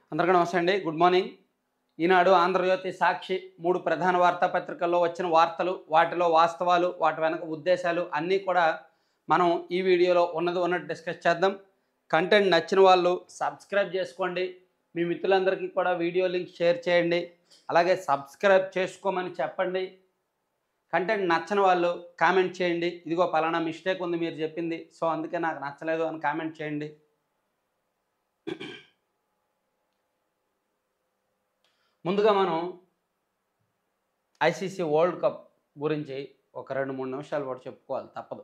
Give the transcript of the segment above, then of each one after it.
అందరికీ నమస్తే అండి గుడ్ మార్నింగ్ ఈనాడు ఆంధ్రజ్యోతి సాక్షి మూడు ప్రధాన వార్తాపత్రికల్లో వచ్చిన వార్తలు వాటిలో వాస్తవాలు వాటి వెనక ఉద్దేశాలు అన్నీ కూడా మనం ఈ వీడియోలో ఉన్నది ఉన్నట్టు డిస్కస్ చేద్దాం కంటెంట్ నచ్చిన వాళ్ళు సబ్స్క్రైబ్ చేసుకోండి మీ మిత్రులందరికీ కూడా వీడియో లింక్ షేర్ చేయండి అలాగే సబ్స్క్రైబ్ చేసుకోమని చెప్పండి కంటెంట్ నచ్చని వాళ్ళు కామెంట్ చేయండి ఇదిగో పలానా మిస్టేక్ ఉంది మీరు చెప్పింది సో అందుకే నాకు నచ్చలేదు అని కామెంట్ చేయండి ముందుగా మనం ఐసీసీ వరల్డ్ కప్ గురించి ఒక రెండు మూడు నిమిషాలు కూడా చెప్పుకోవాలి తప్పదు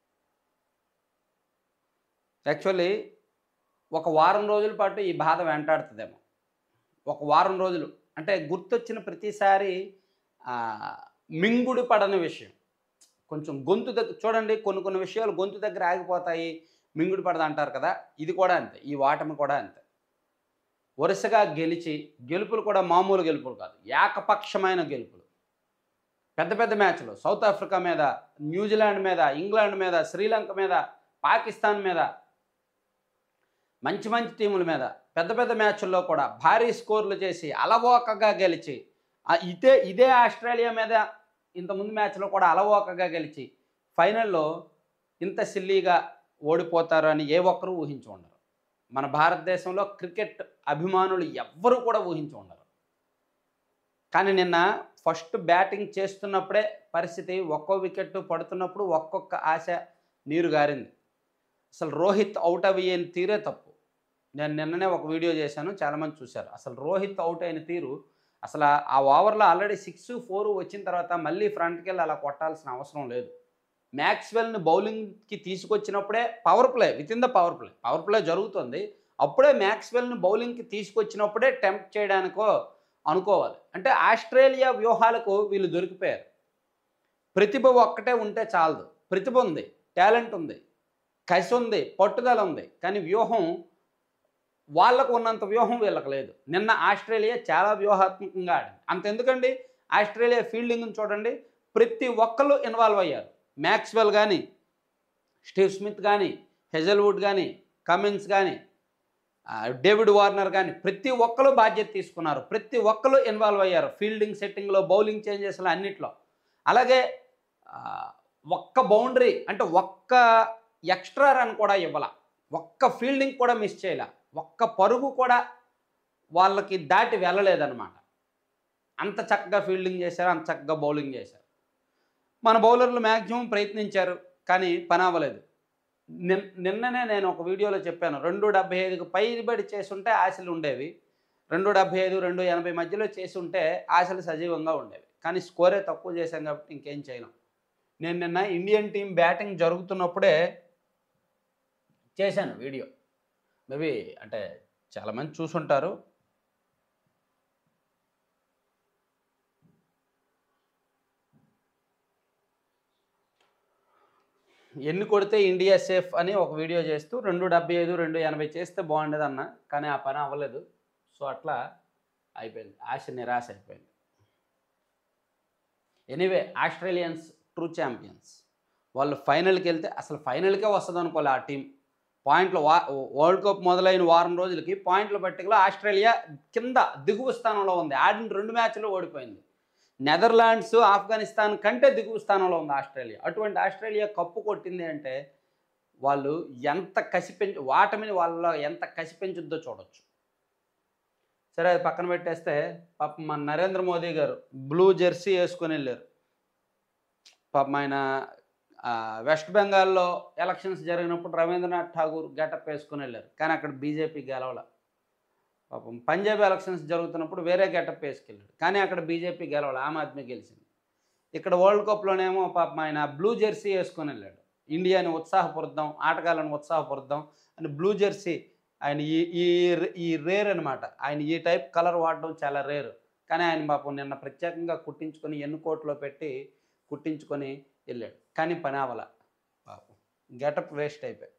యాక్చువల్లీ ఒక వారం రోజుల పాటు ఈ బాధ వెంటాడుతుందేమో ఒక వారం రోజులు అంటే గుర్తొచ్చిన ప్రతిసారి ఆ, మింగుడు పడని విషయం కొంచెం గొంతు దగ్గర చూడండి కొన్ని కొన్ని విషయాలు గొంతు దగ్గర ఆగిపోతాయి మింగుడు పడదు అంటారు కదా ఇది కూడా అంతే ఈ వాటమి కూడా అంతే వరుసగా గెలిచి గెలుపులు కూడా మామూలు గెలుపులు కాదు ఏకపక్షమైన గెలుపులు పెద్ద పెద్ద మ్యాచ్లు సౌత్ ఆఫ్రికా మీద న్యూజిలాండ్ మీద ఇంగ్లాండ్ మీద శ్రీలంక మీద పాకిస్తాన్ మీద మంచి మంచి టీముల మీద పెద్ద పెద్ద మ్యాచ్ల్లో కూడా భారీ స్కోర్లు చేసి అలవోకగా గెలిచి ఆ ఇదే ఇదే ఆస్ట్రేలియా మీద ఇంతకుముందు మ్యాచ్లో కూడా అలవోకగా గెలిచి ఫైనల్లో ఇంత సిల్లీగా ఓడిపోతారు అని ఏ ఒక్కరూ ఊహించి ఉండరు మన భారతదేశంలో క్రికెట్ అభిమానులు ఎవ్వరూ కూడా ఊహించి ఉండరు కానీ నిన్న ఫస్ట్ బ్యాటింగ్ చేస్తున్నప్పుడే పరిస్థితి ఒక్కో వికెట్ పడుతున్నప్పుడు ఒక్కొక్క ఆశ నీరు గారింది అసలు రోహిత్ అవుట్ అయ్యేని తీరే తప్పు నేను నిన్ననే ఒక వీడియో చేశాను చాలామంది చూశారు అసలు రోహిత్ అవుట్ అయిన తీరు అసలు ఆ- ఆ ఓవర్లో ఆల్రెడీ సిక్స్ ఫోర్ వచ్చిన తర్వాత మళ్ళీ ఫ్రంట్కి వెళ్ళి అలా కొట్టాల్సిన అవసరం లేదు మ్యాక్స్వెల్ని బౌలింగ్కి తీసుకొచ్చినప్పుడే power play with in the power play power play జరుగుతుంది అప్పుడే మ్యాక్స్వెల్ని బౌలింగ్కి తీసుకొచ్చినప్పుడే టెంప్ట్ చేయడానికో అనుకోవాలి అంటే ఆస్ట్రేలియా వ్యూహాలకు వీళ్ళు దొరికిపోయారు ప్రతిభ ఒక్కటే ఉంటే చాలదు ప్రతిభ ఉంది టాలెంట్ ఉంది కసి ఉంది పట్టుదల ఉంది కానీ వ్యూహం వాళ్ళకు ఉన్నంత వ్యూహం వీళ్ళకి లేదు నిన్న ఆస్ట్రేలియా చాలా వ్యూహాత్మకంగా ఆడింది అంతెందుకండి ఆస్ట్రేలియా ఫీల్డింగ్ని చూడండి ప్రతి ఒక్కరు ఇన్వాల్వ్ అయ్యారు మ్యాక్స్వెల్ కానీ స్టీవ్ స్మిత్ కానీ హెజల్వుడ్ కానీ కమిన్స్ కానీ ఆ, డేవిడ్ వార్నర్ కానీ ప్రతి ఒక్కరు బాధ్యత తీసుకున్నారు ప్రతి ఒక్కరు ఇన్వాల్వ్ అయ్యారు ఫీల్డింగ్ సెట్టింగ్లో బౌలింగ్ చేంజెస్లో అన్నిట్లో అలాగే ఆ, ఒక్క బౌండరీ అంటే ఒక్క ఎక్స్ట్రా రన్ కూడా ఇవ్వాల ఒక్క ఫీల్డింగ్ కూడా మిస్ చేయలే ఒక్క పరుగు కూడా వాళ్ళకి దాటి వెళ్ళలేదన్నమాట అంత చక్కగా ఫీల్డింగ్ చేశారు అంత చక్కగా బౌలింగ్ చేశారు మన బౌలర్లు మ్యాక్సిమం ప్రయత్నించారు కానీ పని అవ్వలేదు నిన్ నిన్ననే నేను ఒక వీడియోలో చెప్పాను రెండు డెబ్బై ఐదుకు పైబడి చేసి ఉంటే ఆశలు ఉండేవి రెండు డెబ్బై ఐదు రెండు ఎనభై మధ్యలో చేసి ఉంటే ఆశలు సజీవంగా ఉండేవి కానీ స్కోరే తక్కువ చేశాం కాబట్టి ఇంకేం చేయలేం నేను నిన్న ఇండియన్ టీం బ్యాటింగ్ జరుగుతున్నప్పుడే చేశాను వీడియో మేబీ అంటే చాలామంది చూసుంటారు ఎన్ని కొడితే ఇండియా సేఫ్ అని ఒక వీడియో చేస్తూ రెండు డెబ్బై ఐదు రెండు ఎనభై చేస్తే బాగుండేది అన్న కానీ ఆ పని అవ్వలేదు సో అట్లా అయిపోయింది ఆశ నిరాశ అయిపోయింది ఎనీవే ఆస్ట్రేలియన్స్ ట్రూ ఛాంపియన్స్ వాళ్ళు ఫైనల్కి వెళ్తే అసలు ఫైనల్కే వస్తుంది అనుకోలే ఆ టీం పాయింట్లు వా వరల్డ్ కప్ మొదలైన వారం రోజులకి పాయింట్ల పట్టికలో ఆస్ట్రేలియా కింద దిగువ స్థానంలో ఉంది ఆడిన రెండు మ్యాచ్లు ఓడిపోయింది నెదర్లాండ్స్ ఆఫ్ఘనిస్తాన్ కంటే దిగువ స్థానంలో ఉంది ఆస్ట్రేలియా అటువంటి ఆస్ట్రేలియా కప్పు కొట్టింది అంటే వాళ్ళు ఎంత కసి పెంచు వాటమిని వాళ్ళ ఎంత కసి పెంచుద్దో చూడొచ్చు సరే అది పక్కన పెట్టేస్తే పాపం మన నరేంద్ర మోదీ గారు బ్లూ జెర్సీ వేసుకొని వెళ్ళారు పాపం ఆయన ఆ, వెస్ట్ బెంగాల్లో ఎలక్షన్స్ జరిగినప్పుడు రవీంద్రనాథ్ ఠాగూర్ గెటప్ వేసుకొని వెళ్ళారు కానీ అక్కడ బీజేపీ గెలవల పాపం పంజాబ్ ఎలక్షన్స్ జరుగుతున్నప్పుడు వేరే గెటప్ వేసుకెళ్ళాడు కానీ అక్కడ బీజేపీ గెలవాలి ఆమ్ ఆద్మీ గెలిచింది ఇక్కడ వరల్డ్ కప్లోనేమో పాపం ఆయన బ్లూ జెర్సీ వేసుకొని వెళ్ళాడు ఇండియాని ఉత్సాహపరుద్దాం ఆటగాళ్ళని ఉత్సాహపరుద్దాం అని బ్లూ జెర్సీ ఆయన ఈ ఈ ఈ రేర్ అనమాట ఆయన ఈ టైప్ కలర్ వాడడం చాలా రేరు కానీ ఆయన పాపం నిన్న ప్రత్యేకంగా కుట్టించుకొని ఎన్నుకోట్లో పెట్టి కుట్టించుకొని వెళ్ళాడు కానీ పని అవ్వాల పాపం గెటప్ వేస్ట్ అయిపోయి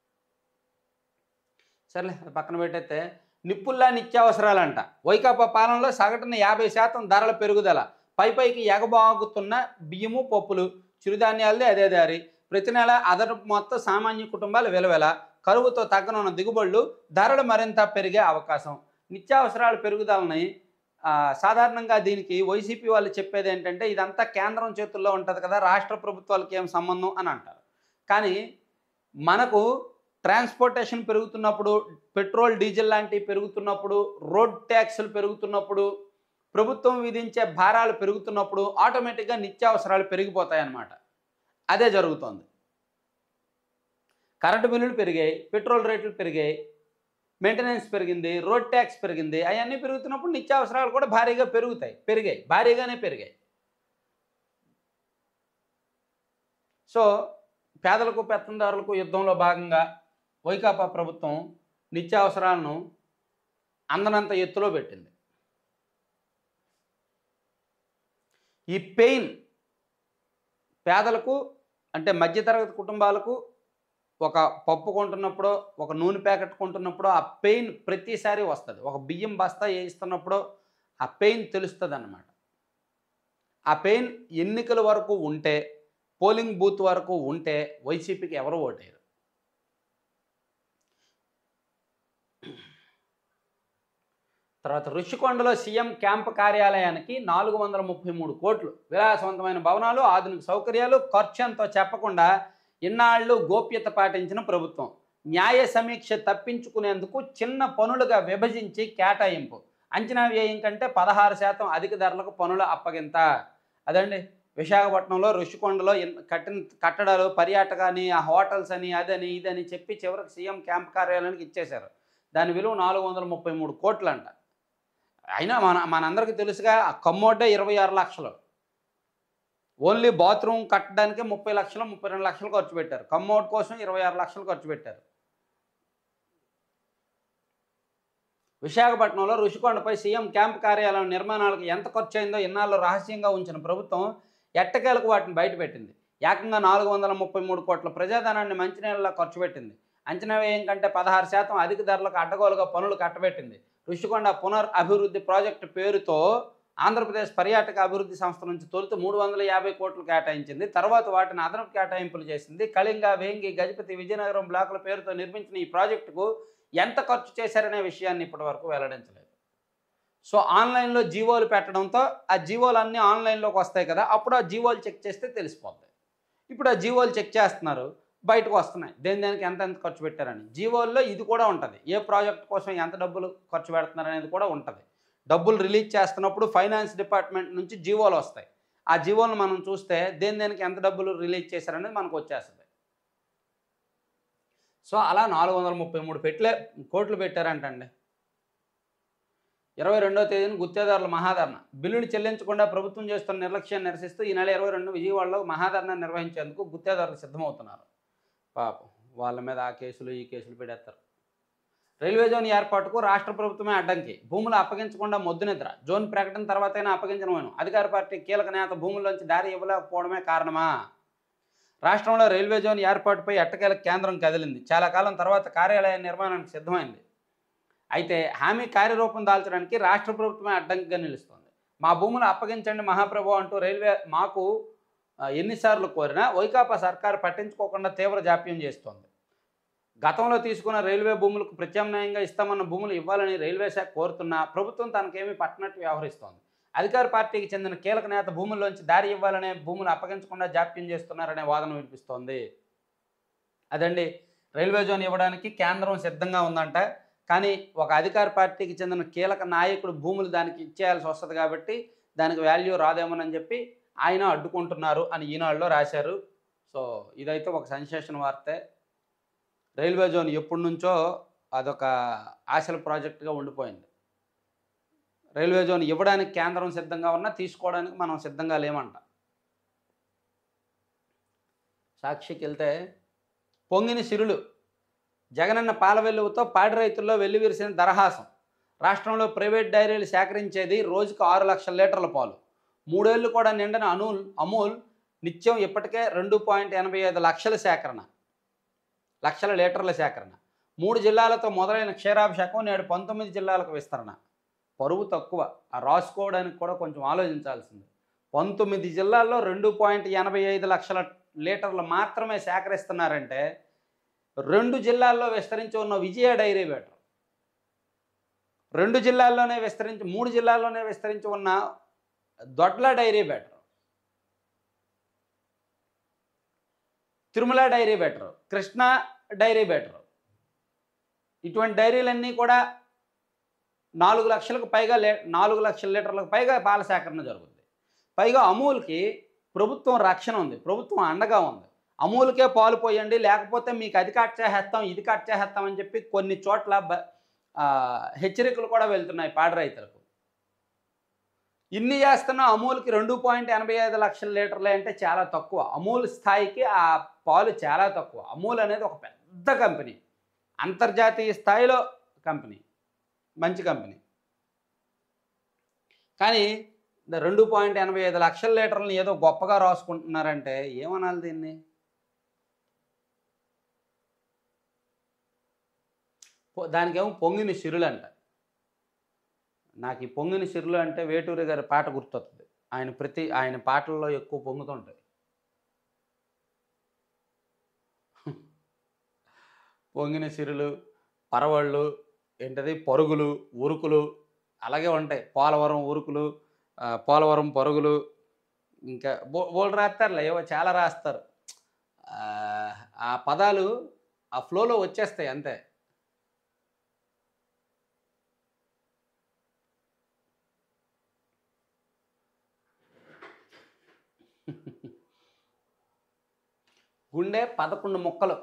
సర్లే అది పక్కన పెట్టేస్తే నిప్పుల్లా నిత్యావసరాలంట వైకాపా పాలనలో సగటున యాభై శాతం ధరల పెరుగుదల పై పైకి ఎగబాగుతున్న బియ్యము పప్పులు చిరుధాన్యాలదే అదే దారి ప్రతి నెల అదనపు మొత్తం సామాన్య కుటుంబాలు వెలవెల కరువుతో తగ్గనున్న దిగుబడులు ధరలు మరింత పెరిగే అవకాశం నిత్యావసరాల పెరుగుదలని ఆ, సాధారణంగా దీనికి వైసీపీ వాళ్ళు చెప్పేది ఏంటంటే ఇదంతా కేంద్రం చేతుల్లో ఉంటుంది కదా రాష్ట్ర ప్రభుత్వాలకి ఏం సంబంధం అని అంటారు కానీ మనకు ట్రాన్స్పోర్టేషన్ పెరుగుతున్నప్పుడు పెట్రోల్ డీజిల్ లాంటివి పెరుగుతున్నప్పుడు రోడ్ ట్యాక్సులు పెరుగుతున్నప్పుడు ప్రభుత్వం విధించే భారాలు పెరుగుతున్నప్పుడు ఆటోమేటిక్గా నిత్యావసరాలు పెరిగిపోతాయి అన్నమాట అదే జరుగుతోంది కరెంటు బిల్లులు పెరిగాయి పెట్రోల్ రేట్లు పెరిగాయి మెయింటెనెన్స్ పెరిగింది రోడ్ ట్యాక్స్ పెరిగింది అవన్నీ పెరుగుతున్నప్పుడు నిత్యావసరాలు కూడా భారీగా పెరుగుతాయి పెరిగాయి భారీగానే పెరిగాయి సో పేదలకు పెత్తందారులకు యుద్ధంలో భాగంగా వైకాపా ప్రభుత్వం నిత్యావసరాలను అందనంత ఎత్తులో పెట్టింది ఈ పెయిన్ పేదలకు అంటే మధ్యతరగతి కుటుంబాలకు ఒక పప్పు కొంటున్నప్పుడు ఒక నూనె ప్యాకెట్ కొంటున్నప్పుడు ఆ పెయిన్ ప్రతిసారి వస్తుంది ఒక బియ్యం బస్తా వేయిస్తున్నప్పుడు ఆ పెయిన్ తెలుస్తుంది అన్నమాట ఆ పెయిన్ ఎన్నికల వరకు ఉంటే పోలింగ్ బూత్ వరకు ఉంటే వైసీపీకి ఎవరు ఓటేయరు తర్వాత ఋషికొండలో సీఎం క్యాంప్ కార్యాలయానికి నాలుగు వందల ముప్పై మూడు కోట్లు విలాసవంతమైన భవనాలు ఆధునిక సౌకర్యాలు ఖర్చు ఎంతో చెప్పకుండా ఇన్నాళ్ళు గోప్యత పాటించిన ప్రభుత్వం న్యాయ సమీక్ష తప్పించుకునేందుకు చిన్న పనులుగా విభజించి కేటాయింపు అంచనా వ్యయం కంటే పదహారు శాతం అధిక ధరలకు పనుల అప్పగింత అదండి విశాఖపట్నంలో ఋషికొండలో ఇన్- కట్టిన కట్టడాలు పర్యాటక అని ఆ హోటల్స్ అని అదని ఇదని చెప్పి చివరికి సీఎం క్యాంప్ కార్యాలయానికి ఇచ్చేశారు దాని విలువ నాలుగు వందల ముప్పై మూడు కోట్లు అంట అయినా మన మనందరికీ తెలుసుగా ఆ కమ్మోడ్డే ఇరవై ఆరు లక్షలు ఓన్లీ బాత్రూమ్ కట్టడానికి ముప్పై లక్షలు ముప్పై రెండు లక్షలు ఖర్చు పెట్టారు కమ్మోడ్ కోసం ఇరవై ఆరు లక్షలు ఖర్చు పెట్టారు విశాఖపట్నంలో రుషికొండపై సీఎం క్యాంప్ కార్యాలయం నిర్మాణాలకు ఎంత ఖర్చు అయిందో ఇన్నాళ్ళు రహస్యంగా ఉంచిన ప్రభుత్వం ఎట్టకేలకు వాటిని బయటపెట్టింది ఏకంగా నాలుగు వందల ముప్పై మూడు కోట్ల ప్రజాధనాన్ని మంచినీళ్ళలో ఖర్చు పెట్టింది అంచనా వ్యయం కంటే పదహారు శాతం అధిక ధరలకు అడ్డగోలుగా పనులు కట్టబెట్టింది ఋషికొండ పునర్ అభివృద్ధి ప్రాజెక్టు పేరుతో ఆంధ్రప్రదేశ్ పర్యాటక అభివృద్ధి సంస్థ నుంచి తొలుత మూడు వందల యాభై కోట్లు కేటాయించింది తర్వాత వాటిని అదనపు కేటాయింపులు చేసింది కళింగ వేంగి గజపతి విజయనగరం బ్లాకుల పేరుతో నిర్మించిన ఈ ప్రాజెక్టుకు ఎంత ఖర్చు చేశారనే విషయాన్ని ఇప్పటివరకు వెల్లడించలేదు సో ఆన్లైన్లో జీవోలు పెట్టడంతో ఆ జీవోలు అన్నీ ఆన్లైన్లోకి వస్తాయి కదా అప్పుడు ఆ జీవోలు చెక్ చేస్తే తెలిసిపోద్ది ఇప్పుడు ఆ జీవోలు చెక్ చేస్తున్నారు బయటకు వస్తున్నాయి దేని దేనికి ఎంత ఎంత ఖర్చు పెట్టారని జీవోల్లో ఇది కూడా ఉంటుంది ఏ ప్రాజెక్ట్ కోసం ఎంత డబ్బులు ఖర్చు పెడుతున్నారు అనేది కూడా ఉంటుంది డబ్బులు రిలీజ్ చేస్తున్నప్పుడు ఫైనాన్స్ డిపార్ట్మెంట్ నుంచి జీవోలు వస్తాయి ఆ జీవోలను మనం చూస్తే దేని దేనికి ఎంత డబ్బులు రిలీజ్ చేశారనేది మనకు వచ్చేస్తుంది సో అలా నాలుగు వందల ముప్పై మూడు పెట్లే కోట్లు పెట్టారంటండి ఇరవై రెండవ తేదీన గుత్తేదారుల మహాధరణ బిల్లులు చెల్లించకుండా ప్రభుత్వం చేస్తున్న నిర్లక్ష్యాన్ని నిరసిస్తూ ఈ నెల ఇరవై రెండు విజయవాడలో మహాధరణ నిర్వహించేందుకు గుత్తేదారులు సిద్ధమవుతున్నారు పాపం వాళ్ళ మీద ఆ కేసులు ఈ కేసులు పెడేస్తారు రైల్వే జోన్ ఏర్పాటుకు రాష్ట్ర ప్రభుత్వమే అడ్డంకి భూములు అప్పగించకుండా మొద్దు నిద్ర జోన్ ప్రకటన తర్వాతైనా అప్పగించడం అధికార పార్టీ కీలక నేత భూముల్లోంచి దారి ఇవ్వలేకపోవడమే కారణమా రాష్ట్రంలో రైల్వే జోన్ ఏర్పాటుపై ఎట్టకేల కేంద్రం కదిలింది చాలా కాలం తర్వాత కార్యాలయ నిర్మాణానికి సిద్ధమైంది అయితే హామీ కార్యరూపం దాల్చడానికి రాష్ట్ర ప్రభుత్వమే అడ్డంకిగా నిలుస్తోంది మా భూములు అప్పగించండి మహాప్రభు అంటూ రైల్వే మాకు ఆ, ఎన్నిసార్లు కోరినా వైకాపా సర్కారు పట్టించుకోకుండా తీవ్ర జాప్యం చేస్తోంది గతంలో తీసుకున్న రైల్వే భూములకు ప్రత్యామ్నాయంగా ఇస్తామన్న భూములు ఇవ్వాలని రైల్వే శాఖ కోరుతున్నా ప్రభుత్వం తనకేమీ పట్టనట్టు వ్యవహరిస్తోంది అధికార పార్టీకి చెందిన కీలక నేత భూముల్లోంచి దారి ఇవ్వాలనే భూములు అప్పగించకుండా జాప్యం చేస్తున్నారనే వాదన వినిపిస్తోంది అదండి రైల్వే జోన్ ఇవ్వడానికి కేంద్రం సిద్ధంగా ఉందంట కానీ ఒక అధికార పార్టీకి చెందిన కీలక నాయకుడు భూములు దానికి ఇచ్చేయాల్సి వస్తుంది కాబట్టి దానికి వాల్యూ రాదేమోనని చెప్పి ఆయన అడ్డుకుంటున్నారు అని ఈనాడులో రాశారు సో ఇదైతే ఒక సెన్సేషన్ వార్తే రైల్వే జోన్ ఎప్పటి నుంచో అదొక ఆశల ప్రాజెక్టుగా ఉండిపోయింది రైల్వే జోన్ ఇవ్వడానికి కేంద్రం సిద్ధంగా ఉన్నా తీసుకోవడానికి మనం సిద్ధంగా లేమంట సాక్షికి వెళ్తే పొంగిన సిరులు జగనన్న పాల వెల్లువతో పాడి రైతుల్లో వెల్లివిరిసిన దరహాసం రాష్ట్రంలో ప్రైవేట్ డైరీలు సేకరించేది రోజుకు ఆరు లక్షల లీటర్ల పాలు మూడేళ్లు కూడా నిండిన అనూల్ అమూల్ నిత్యం ఇప్పటికే రెండు పాయింట్ ఎనభై ఐదు లక్షల సేకరణ లక్షల లీటర్ల సేకరణ మూడు జిల్లాలతో మొదలైన క్షీరాభిషేకం నేడు పంతొమ్మిది జిల్లాలకు విస్తరణ పరువు తక్కువ ఆ రాసుకోవడానికి కూడా కొంచెం ఆలోచించాల్సింది పంతొమ్మిది జిల్లాల్లో రెండు పాయింట్ ఎనభై ఐదు లక్షల లీటర్లు మాత్రమే సేకరిస్తున్నారంటే రెండు జిల్లాల్లో విస్తరించి ఉన్న విజయ డైరీ బెటర్ రెండు జిల్లాల్లోనే విస్తరించి మూడు జిల్లాల్లోనే విస్తరించి ఉన్న Dodla dairy better Tirumala dairy better Krishna dairy better ఇటువంటి డైరీలన్నీ కూడా నాలుగు లక్షలకు పైగా లే నాలుగు లక్షల లీటర్లకు పైగా పాల సేకరణ జరుగుతుంది పైగా అమూల్కి ప్రభుత్వం రక్షణ ఉంది ప్రభుత్వం అండగా ఉంది అమూల్కే పాలు పోయండి లేకపోతే మీకు అది కట్ చేసేస్తాం ఇది కట్ చేసేస్తాం అని చెప్పి కొన్ని చోట్ల బ- ఆ, హెచ్చరికలు కూడా వెళ్తున్నాయి పాడి రైతులకు ఇన్ని చేస్తున్న అమూల్కి రెండు పాయింట్ ఎనభై ఐదు లక్షల లీటర్లే అంటే చాలా తక్కువ అమూల్ స్థాయికి ఆ పాలు చాలా తక్కువ అమూల్ అనేది ఒక పెద్ద కంపెనీ అంతర్జాతీయ స్థాయిలో కంపెనీ మంచి కంపెనీ కానీ ద- రెండు పాయింట్ ఎనభై ఐదు లక్షల లీటర్లను ఏదో గొప్పగా రాసుకుంటున్నారంటే ఏమనాలి దీన్ని పొ- దానికేమో పొంగిన సిరులు అంట నాకు ఈ పొంగిన సిరులు అంటే వేటూరి గారి పాట గుర్తొస్తుంది ఆయన ప్రతి ఆయన పాటల్లో ఎక్కువ పొంగుతుంటాయి పొంగిన సిరులు పరవళ్ళు ఏంటది పరుగులు ఉరుకులు అలాగే ఉంటాయి పోలవరం ఉరుకులు ఆ, పోలవరం పరుగులు ఇంకా బో బోల్ రాస్తారులే ఏవో చాలా రాస్తారు ఆ, ఆ పదాలు ఆ ఫ్లోలో వచ్చేస్తాయి అంతే గుండె పదకొండు ముక్కలు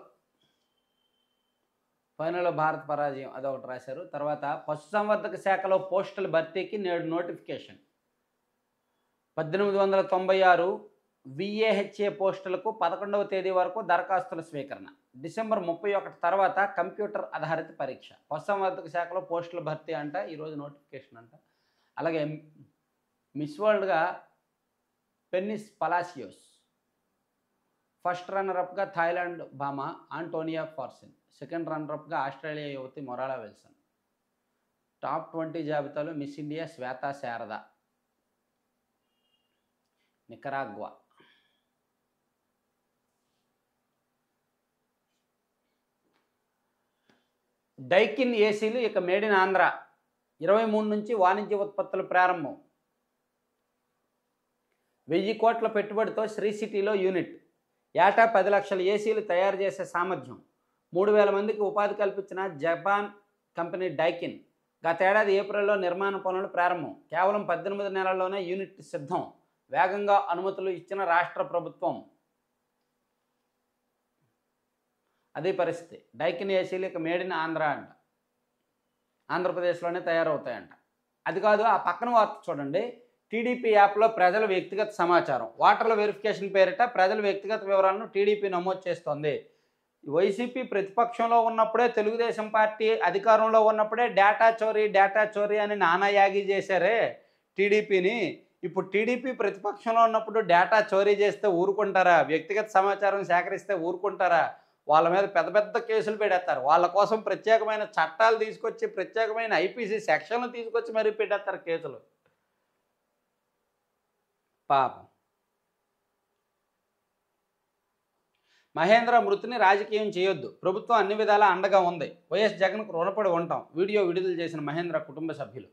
ఫైనల్లో భారత్ పరాజయం అదొకటి రాశారు తర్వాత పశుసంవర్ధక శాఖలో పోస్టుల భర్తీకి నేడు నోటిఫికేషన్ పద్దెనిమిది వందల తొంభై ఆరు విఏహెచ్ఏ పోస్టులకు పదకొండవ తేదీ వరకు దరఖాస్తుల స్వీకరణ డిసెంబర్ ముప్పై ఒకటి తర్వాత కంప్యూటర్ ఆధారిత పరీక్ష పశుసంవర్ధక శాఖలో పోస్టుల భర్తీ అంట ఈరోజు నోటిఫికేషన్ అంట అలాగే మిస్ వరల్డ్గా పెన్నిస్ పలాసియోస్ ఫస్ట్ రన్నరప్గా థాయిలాండ్ భామ ఆంటోనియా ఫార్సిన్ సెకండ్ రన్నరప్గా ఆస్ట్రేలియా యువతి మొరాలా విల్సన్ టాప్ ట్వంటీ జాబితాలో Miss India Shweta Sharda Nicaragua Daikin ఏసీలు ఇక మేడ్ ఇన్ ఆంధ్ర ఇరవై మూడు నుంచి వాణిజ్య ఉత్పత్తులు ప్రారంభం వెయ్యి కోట్ల పెట్టుబడితో శ్రీ సిటీలో యూనిట్ ఏటా పది లక్షల ఏసీలు తయారు చేసే సామర్థ్యం మూడు వేల మందికి ఉపాధి కల్పించిన జపాన్ కంపెనీ డైకిన్ గతేడాది ఏప్రిల్లో నిర్మాణ పనులు ప్రారంభం కేవలం పద్దెనిమిది నెలల్లోనే యూనిట్ సిద్ధం వేగంగా అనుమతులు ఇచ్చిన రాష్ట్ర ప్రభుత్వం అదే పరిస్థితి డైకిన్ ఏసీలు ఇక మేడ్ ఇన్ ఆంధ్ర అంట ఆంధ్రప్రదేశ్లోనే తయారవుతాయంట అది కాదు ఆ పక్కన వార్త చూడండి టీడీపీ యాప్లో ప్రజల వ్యక్తిగత సమాచారం ఓటర్ల వెరిఫికేషన్ పేరిట ప్రజల వ్యక్తిగత వివరాలను టీడీపీ నమోదు చేస్తోంది వైసీపీ ప్రతిపక్షంలో ఉన్నప్పుడే తెలుగుదేశం పార్టీ అధికారంలో ఉన్నప్పుడే డేటా చోరీ డేటా చోరీ అని నానా యాగి చేశారే టీడీపీని ఇప్పుడు టీడీపీ ప్రతిపక్షంలో ఉన్నప్పుడు డేటా చోరీ చేస్తే ఊరుకుంటారా వ్యక్తిగత సమాచారం సేకరిస్తే ఊరుకుంటారా వాళ్ళ మీద పెద్ద పెద్ద కేసులు పెడతారు వాళ్ళ కోసం ప్రత్యేకమైన చట్టాలు తీసుకొచ్చి ప్రత్యేకమైన ఐపీసీ సెక్షన్లు తీసుకొచ్చి మరీ పెట్టేస్తారు కేసులు పాపం మహేంద్ర మృతిని రాజకీయం చేయొద్దు ప్రభుత్వం అన్ని విధాలా అండగా ఉంది వైఎస్ జగన్కు రుణపడి ఉంటాం వీడియో విడుదల చేసిన మహేంద్ర కుటుంబ సభ్యులు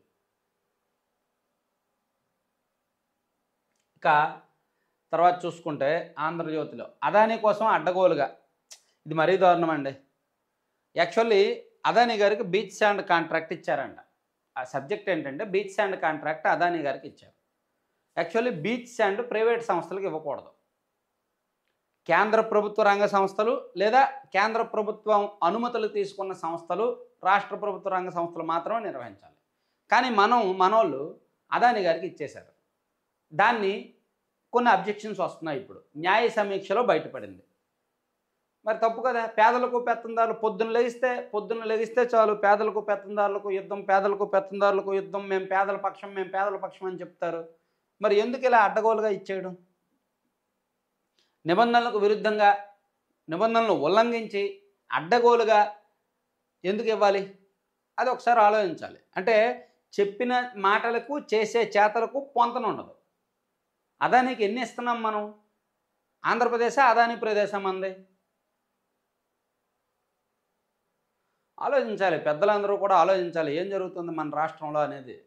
ఇక తర్వాత చూసుకుంటే ఆంధ్రజ్యోతిలో అదానీ కోసం అడ్డగోలుగా ఇది మరీ దారుణం అండి యాక్చువల్లీ అదానీ గారికి బీచ్ శాండ్ కాంట్రాక్ట్ ఇచ్చారంట ఆ సబ్జెక్ట్ ఏంటంటే బీచ్ శాండ్ కాంట్రాక్ట్ అదానీ గారికి ఇచ్చారు యాక్చువల్లీ బీచ్ శాండ్ ప్రైవేట్ సంస్థలకు ఇవ్వకూడదు కేంద్ర ప్రభుత్వ రంగ సంస్థలు లేదా కేంద్ర ప్రభుత్వం అనుమతులు తీసుకున్న సంస్థలు రాష్ట్ర ప్రభుత్వ రంగ సంస్థలు మాత్రమే నిర్వహించాలి కానీ మనం మనోళ్ళు అదాని గారికి ఇచ్చేశారు దాన్ని కొన్ని అబ్జెక్షన్స్ వస్తున్నాయి ఇప్పుడు న్యాయ సమీక్షలో బయటపడింది మరి తప్పు కదా పేదలకు పెత్తందారులు పొద్దున్న లెగిస్తే పొద్దున్న లెగిస్తే చాలు పేదలకు పెత్తందారులకు యుద్ధం పేదలకు పెత్తందారులకు యుద్ధం మేము పేదల పక్షం మేము పేదల పక్షం అని చెప్తారు మరి ఎందుకు ఇలా అడ్డగోలుగా ఇచ్చేయడం నిబంధనలకు విరుద్ధంగా నిబంధనలను ఉల్లంఘించి అడ్డగోలుగా ఎందుకు ఇవ్వాలి అది ఒకసారి ఆలోచించాలి అంటే చెప్పిన మాటలకు చేసే చేతలకు పొంతన ఉండదు అదానికి ఎన్ని ఇస్తున్నాం మనం ఆంధ్రప్రదేశ్ అదాని ప్రదేశం అంది ఆలోచించాలి పెద్దలందరూ కూడా ఆలోచించాలి ఏం జరుగుతుంది మన రాష్ట్రంలో అనేది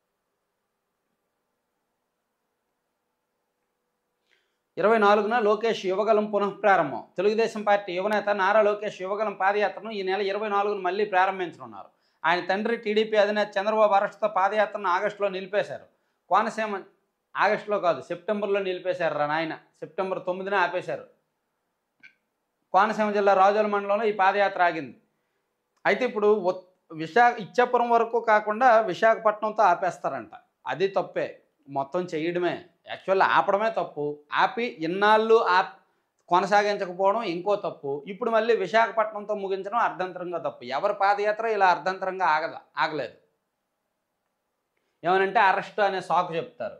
ఇరవై నాలుగున లోకేష్ యువగలం పునఃప్రారంభం తెలుగుదేశం పార్టీ యువనేత నారా లోకేష్ యువగలం పాదయాత్రను ఈ నెల ఇరవై నాలుగున మళ్ళీ ప్రారంభించనున్నారు ఆయన తండ్రి టీడీపీ అధినేత చంద్రబాబు అరెస్టుతో పాదయాత్రను ఆగస్టులో నిలిపేశారు కోనసీమ ఆగస్టులో కాదు సెప్టెంబర్లో నిలిపేశారు రా నాయన సెప్టెంబర్ తొమ్మిదిన ఆపేశారు కోనసీమ జిల్లా రాజోల మండలంలో ఈ పాదయాత్ర ఆగింది అయితే ఇప్పుడు ఉత్- విశాఖ ఇచ్చాపురం వరకు కాకుండా విశాఖపట్నంతో ఆపేస్తారంట అది తప్పే మొత్తం చేయడమే యాక్చువల్ ఆపడమే తప్పు ఆపి ఇన్నాళ్ళు ఆప్ కొనసాగించకపోవడం ఇంకో తప్పు ఇప్పుడు మళ్ళీ విశాఖపట్నంతో ముగించడం అర్ధంతరంగా తప్పు ఎవరి పాదయాత్ర ఇలా అర్ధంతరంగా ఆగద ఆగలేదు ఏమనంటే అరెస్ట్ అనే సాకు చెప్తారు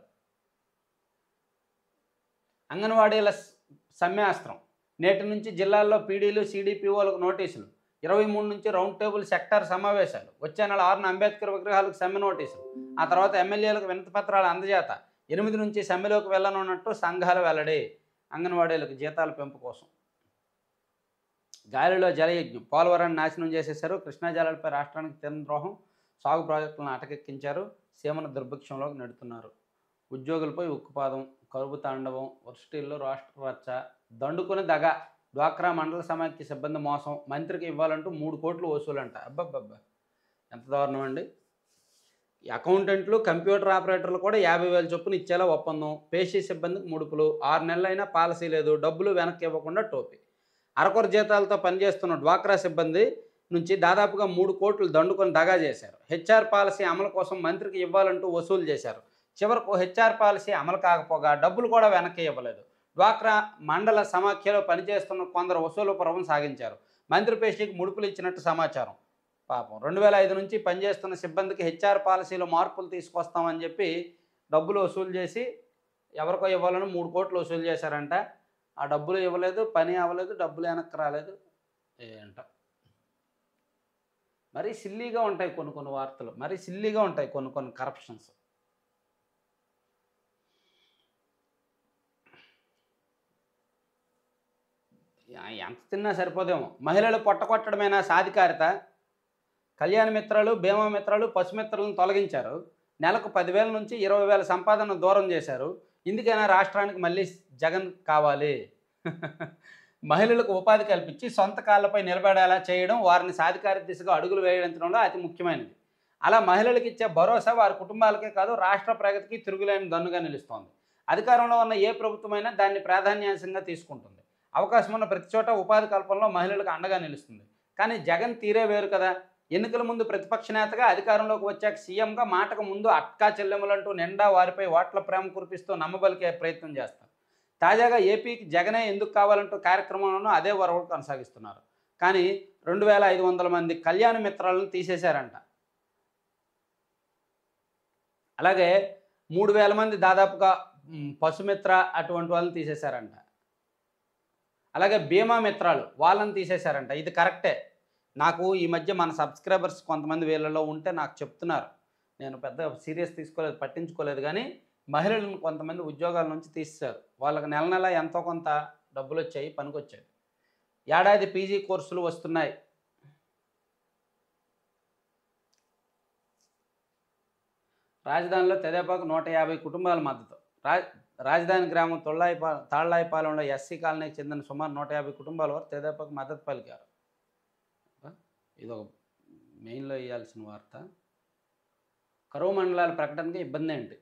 అంగన్వాడీల స- సమ్యాస్త్రం నేటి నుంచి జిల్లాల్లో పీడీలు సీడీపీఓలకు నోటీసులు ఇరవై మూడు నుంచి రౌండ్ టేబుల్ సెక్టార్ సమావేశాలు వచ్చే నెల ఆరున అంబేద్కర్ విగ్రహాలకు సమ్మె నోటీసులు ఆ తర్వాత ఎమ్మెల్యేలకు వినతి పత్రాల అందజేత ఎనిమిది నుంచి సమ్మెలోకి వెళ్ళనున్నట్టు సంఘాలు వెల్లడి అంగన్వాడీలకు జీతాల పెంపు కోసం గాలిలో జలయజ్ఞం పోలవరాన్ని నాశనం చేసేశారు కృష్ణా జలాలపై రాష్ట్రానికి తీరం ద్రోహం సాగు ప్రాజెక్టులను అటకెక్కించారు సీమన దుర్భిక్షంలోకి నెడుతున్నారు ఉద్యోగులపై ఉక్కుపాదం కరువు తాండవం వర్సిటీల్లో రాష్ట్ర రచ్చ దండుకుని దగ డ్వాక్రా మండల సమాఖ్య సిబ్బంది మోసం మంత్రికి ఇవ్వాలంటూ మూడు కోట్లు వసూలంట అబ్బబ్బబ్బా ఎంత దారుణం అండి ఈ అకౌంటెంట్లు కంప్యూటర్ ఆపరేటర్లు కూడా యాభై వేల చొప్పున ఇచ్చేలా ఒప్పందం పేషీ సిబ్బందికి ముడుపులు ఆరు నెలలైనా పాలసీ లేదు డబ్బులు వెనక్కి ఇవ్వకుండా టోపీ అరకొర జీతాలతో పనిచేస్తున్న డ్వాక్రా సిబ్బంది నుంచి దాదాపుగా మూడు కోట్లు దండుకొని దగా చేశారు హెచ్ఆర్ పాలసీ అమలు కోసం మంత్రికి ఇవ్వాలంటూ వసూలు చేశారు చివరకు హెచ్ఆర్ పాలసీ అమలు కాకపోగా డబ్బులు కూడా వెనక్కి ఇవ్వలేదు డ్వాక్రా మండల సమాఖ్యలో పనిచేస్తున్న కొందరు వసూలు పర్వం సాగించారు మంత్రి పేషీకి ముడుపులు ఇచ్చినట్టు సమాచారం పాపం రెండు వేల ఐదు నుంచి పనిచేస్తున్న సిబ్బందికి హెచ్ఆర్ పాలసీలో మార్పులు తీసుకొస్తామని చెప్పి డబ్బులు వసూలు చేసి ఎవరికో ఇవ్వాలని మూడు కోట్లు వసూలు చేశారంట ఆ డబ్బులు ఇవ్వలేదు పని అవ్వలేదు డబ్బులు వెనక్కి రాలేదు ఏంట మరీ సిల్లీగా ఉంటాయి కొన్ని కొన్ని వార్తలు మరీ సిల్లీగా ఉంటాయి కొన్ని కొన్ని కరప్షన్స్ ఎంత తిన్నా సరిపోదేమో మహిళలు పొట్టకొట్టడమైనా సాధికారిత కళ్యాణ మిత్రాలు బీమా మిత్రాలు పశుమిత్రులను తొలగించారు నెలకు పదివేల నుంచి ఇరవై వేల సంపాదన దూరం చేశారు ఇందుకైనా రాష్ట్రానికి మళ్ళీ జగన్ కావాలి మహిళలకు ఉపాధి కల్పించి సొంత కాళ్ళపై నిలబడేలా చేయడం వారిని సాధికార దిశగా అడుగులు వేయించడంలో అతి ముఖ్యమైనది అలా మహిళలకు ఇచ్చే భరోసా వారి కుటుంబాలకే కాదు రాష్ట్ర ప్రగతికి తిరుగులేని దన్నుగా నిలుస్తోంది అధికారంలో ఉన్న ఏ ప్రభుత్వమైనా దాన్ని ప్రాధాన్యాంశంగా తీసుకుంటుంది అవకాశం ఉన్న ప్రతి చోట ఉపాధి కల్పనలో మహిళలకు అండగా నిలుస్తుంది కానీ జగన్ తీరే వేరు కదా ఎన్నికల ముందు ప్రతిపక్ష నేతగా అధికారంలోకి వచ్చాక సీఎంగా మాటకు ముందు అట్కా చెల్లెములంటూ నిండా వారిపై ఓట్ల ప్రేమ కురిపిస్తూ నమ్మబలికే ప్రయత్నం చేస్తారు తాజాగా ఏపీకి జగనే ఎందుకు కావాలంటూ కార్యక్రమంలోనూ అదే వరవడు కొనసాగిస్తున్నారు కానీ రెండు వేల ఐదు వందల మంది కళ్యాణ మిత్రాలను తీసేశారంట అలాగే మూడు వేల మంది దాదాపుగా మ్, పశుమిత్ర అటువంటి వాళ్ళని తీసేశారంట అలాగే బీమా మిత్రాలు వాళ్ళని తీసేశారంట ఇది కరెక్టే నాకు ఈ మధ్య మన సబ్స్క్రైబర్స్ కొంతమంది వీళ్ళలో ఉంటే నాకు చెప్తున్నారు నేను పెద్ద సీరియస్ తీసుకోలేదు పట్టించుకోలేదు కానీ మహిళలను కొంతమంది ఉద్యోగాల నుంచి తీసేశారు వాళ్ళకి నెల నెల ఎంతో కొంత డబ్బులు వచ్చాయి పనికొచ్చాయి ఏడాది పీజీ కోర్సులు వస్తున్నాయి రాజధానిలో తెదేపాకు నూట యాభై కుటుంబాల మద్దతు రా రాజధాని గ్రామం తొళ్ళాయిపా తాళ్ళాయిపాలెంలో ఎస్సీ కాలనీకి చెందిన సుమారు నూట యాభై కుటుంబాల వారు తెదేపాకు మద్దతు పలికారు ఇది ఒక మెయిన్లో ఇవ్వాల్సిన వార్త కరువు మండలాల ప్రకటనకి ఇబ్బంది ఏంటి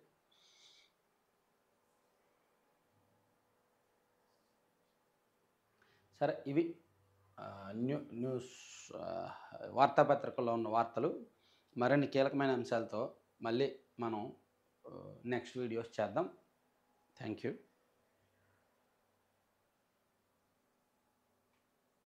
సరే ఇవి ఆ, న్యూ న్యూస్ ఆ, వార్తాపత్రికల్లో ఉన్న వార్తలు మరిన్ని కీలకమైన అంశాలతో మళ్ళీ మనం నెక్స్ట్ వీడియోస్ చేద్దాం థ్యాంక్ యూ